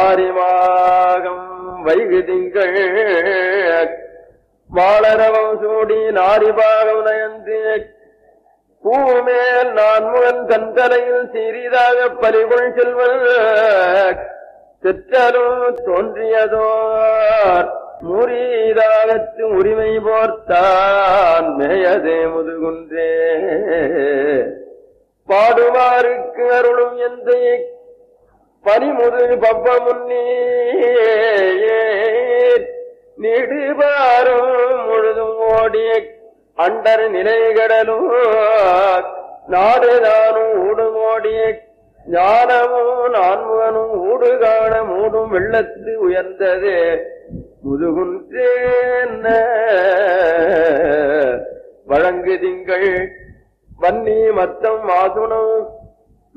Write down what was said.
மாரிமாகம் wagyu திங்கள் வாளரவம் சூடி நாரிபாகம் நயந்து பூமேல் நான்முகன் தந்தலையில் சிறிதாக பறிகொள் செல்வன் சிற்றலும் தோன்றியதோர் முறிதாகத்து உரிமை போர்த்தான் மேயதே முதுகுன்றே பாடுவாருக்கு அருளும் எந்த பனிமுது பப்பமுன்னே நீடுபாரும் முழுதும் ஓடிய அண்டர் நிலைகடலும் நாடுதானும் ஊடுமோடிய ஞானமும் நான்முகனும் ஊடு காண மூடும் வெள்ளத்து உயர்ந்தது முதுகுன்றேன்ன வழங்கு திங்கள் வன்னி மத்தம் வாசுனம்